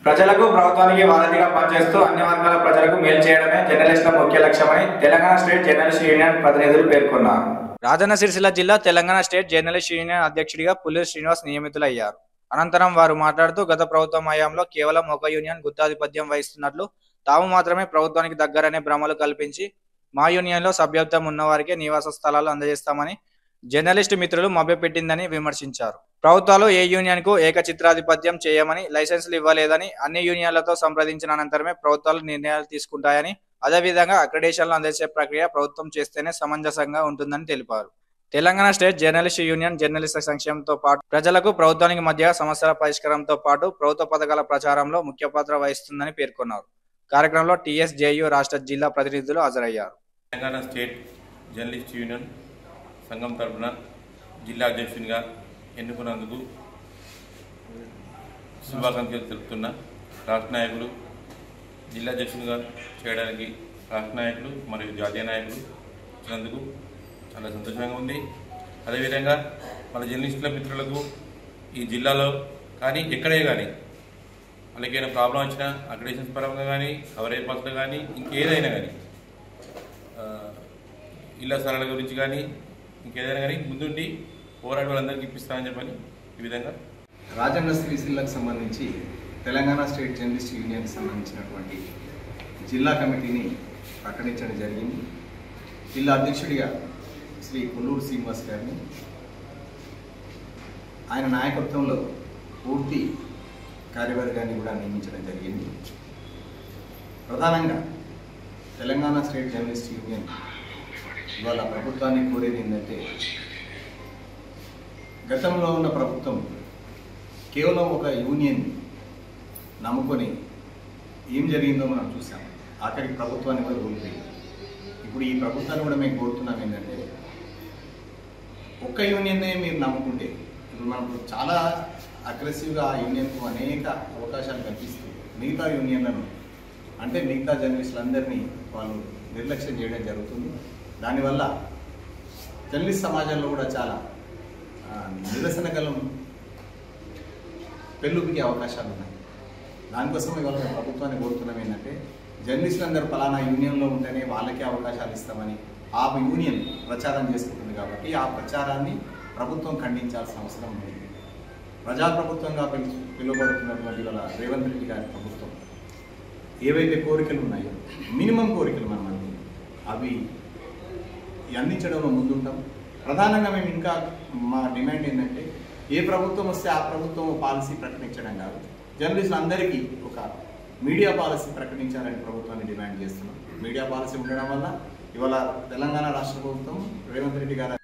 ప్రజలకు ప్రభుత్వానికి వారధిగా పనిచేస్తూ అన్ని వర్గాల ప్రజలకు మేలు చేయడమే జర్నలిస్టుల ముఖ్య లక్ష్యమని తెలంగాణ స్టేట్ జర్నలిస్ట్ యూనియన్ ప్రతినిధులు పేర్కొన్నారు రాజన్న సిరిసిల్ల జిల్లా తెలంగాణ స్టేట్ జర్నలిస్ట్ యూనియన్ అధ్యక్షుడిగా పుల్లూరు శ్రీనివాస్ నియమితులయ్యారు అనంతరం వారు మాట్లాడుతూ గత ప్రభుత్వం హయాంలో కేవలం ఒక యూనియన్ గుత్తాధిపత్యం వహిస్తున్నట్లు తాము మాత్రమే ప్రభుత్వానికి దగ్గరనే భ్రమలు కల్పించి మా యూనియన్లో సభ్యత్వం ఉన్నవారికే నివాస స్థలాలు అందజేస్తామని జర్నలిస్టు మిత్రులు మభ్యపెట్టిందని విమర్శించారు ప్రభుత్వాలు ఏ యూనియన్ కు ఏకచిత్రాధిపత్యం చేయమని లైసెన్సులు ఇవ్వలేదని అన్ని యూనియన్లతో సంప్రదించిన అనంతరమే ప్రభుత్వాలు నిర్ణయాలు తీసుకుంటాయని అదేవిధంగా అక్రిడేషన్లు అందించే ప్రక్రియ ప్రభుత్వం చేస్తేనే సమంజసంగా ఉంటుందని తెలిపారు తెలంగాణ స్టేట్ జర్నలిస్ట్ యూనియన్ జర్నలిస్టుల సంక్షేమంతో పాటు ప్రజలకు ప్రభుత్వానికి మధ్య సమస్యల పరిష్కారంతో పాటు ప్రభుత్వ పథకాల ప్రచారంలో ముఖ్య పాత్ర వహిస్తుందని పేర్కొన్నారు కార్యక్రమంలో టీఎస్జేయు రాష్ట్ర జిల్లా ప్రతినిధులు హాజరయ్యారు తెలంగాణ స్టేట్ జర్నలిస్ట్ యూనియన్ సంఘం తరఫున జిల్లా అధ్యక్షునిగా ఎన్నుకున్నందుకు శుభాకాంక్షలు తెలుపుతున్న రాష్ట్ర నాయకులు జిల్లా అధ్యక్షునిగా చేయడానికి రాష్ట్ర నాయకులు మరియు జాతీయ నాయకులు వచ్చినందుకు చాలా సంతోషంగా ఉంది అదేవిధంగా మన జర్నలిస్టుల మిత్రులకు ఈ జిల్లాలో కానీ ఎక్కడే కానీ వాళ్ళకి ఏదైనా ప్రాబ్లం వచ్చినా అక్రిడేషన్స్ పరంగా కానీ కవరేజ్ బస్సులు కానీ ఇంకేదైనా కానీ ఆ, ఇళ్ల స్థలాల గురించి కానీ ఇంకేదైనా కానీ ముందుండి పోరాట వాళ్ళందరికీ ఇప్పిస్తామని చెప్పని ఈ విధంగా రాజన్న సిరిసిల్లకు సంబంధించి తెలంగాణ స్టేట్ జర్నలిస్ట్ యూనియన్ సంబంధించినటువంటి జిల్లా కమిటీని ప్రకటించడం జరిగింది జిల్లా అధ్యక్షుడిగా శ్రీ కొల్లూరు శ్రీనివాస్ గారిని ఆయన నాయకత్వంలో పూర్తి కార్యవర్గాన్ని కూడా నియమించడం జరిగింది ప్రధానంగా తెలంగాణ స్టేట్ జర్నలిస్ట్ యూనియన్ ఇవాళ ప్రభుత్వాన్ని కోరేది ఏంటంటే గతంలో ఉన్న ప్రభుత్వం కేవలం ఒక యూనియన్ నమ్ముకొని ఏం జరిగిందో మనం చూసాం ఆఖరికి ప్రభుత్వాన్ని కూడా కోల్పోయింది ఇప్పుడు ఈ ప్రభుత్వాన్ని కూడా మేము కోరుతున్నాం ఏంటంటే ఒక్క యూనియన్నే మీరు నమ్ముకుంటే ఇప్పుడు మనకు చాలా అగ్రెసివ్గా ఆ యూనియన్కు అనేక అవకాశాలు కల్పిస్తూ మిగతా యూనియన్లను అంటే మిగతా జర్నలిస్టులందరినీ వాళ్ళు నిర్లక్ష్యం చేయడం జరుగుతుంది దానివల్ల జర్నలిస్ట్ సమాజంలో కూడా చాలా ఆ, నిరసన గలం పెళ్ళుపికే అవకాశాలు ఉన్నాయి దానికోసం ఇవాళ మేము ప్రభుత్వాన్ని కోరుతున్నాం ఏంటంటే జర్నలిస్టులు అందరూ ఫలానా యూనియన్లో ఉంటేనే వాళ్ళకే అవకాశాలు ఇస్తామని ఆ యూనియన్ ప్రచారం చేసుకుంటుంది కాబట్టి ఆ ప్రచారాన్ని ప్రభుత్వం ఖండించాల్సిన అవసరం ఉంది ప్రజాప్రభుత్వంగా పిలు పిలువబడుతున్నటువంటి వాళ్ళ రేవంత్ రెడ్డి గారి ప్రభుత్వం ఏవైతే కోరికలు ఉన్నాయో మినిమం కోరికలు మనం అన్ని అవి అందించడంలో ముందుంటాం ప్రధానంగా మేము ఇంకా మా డిమాండ్ ఏంటంటే ఏ ప్రభుత్వం వస్తే ఆ ప్రభుత్వం పాలసీ ప్రకటించడం కాదు జర్నలిస్టులు అందరికీ ఒక మీడియా పాలసీ ప్రకటించాలని ప్రభుత్వాన్ని డిమాండ్ చేస్తున్నాం మీడియా పాలసీ ఉండడం వల్ల ఇవాళ తెలంగాణ రాష్ట్ర ప్రభుత్వం రేవంత్ రెడ్డి గారు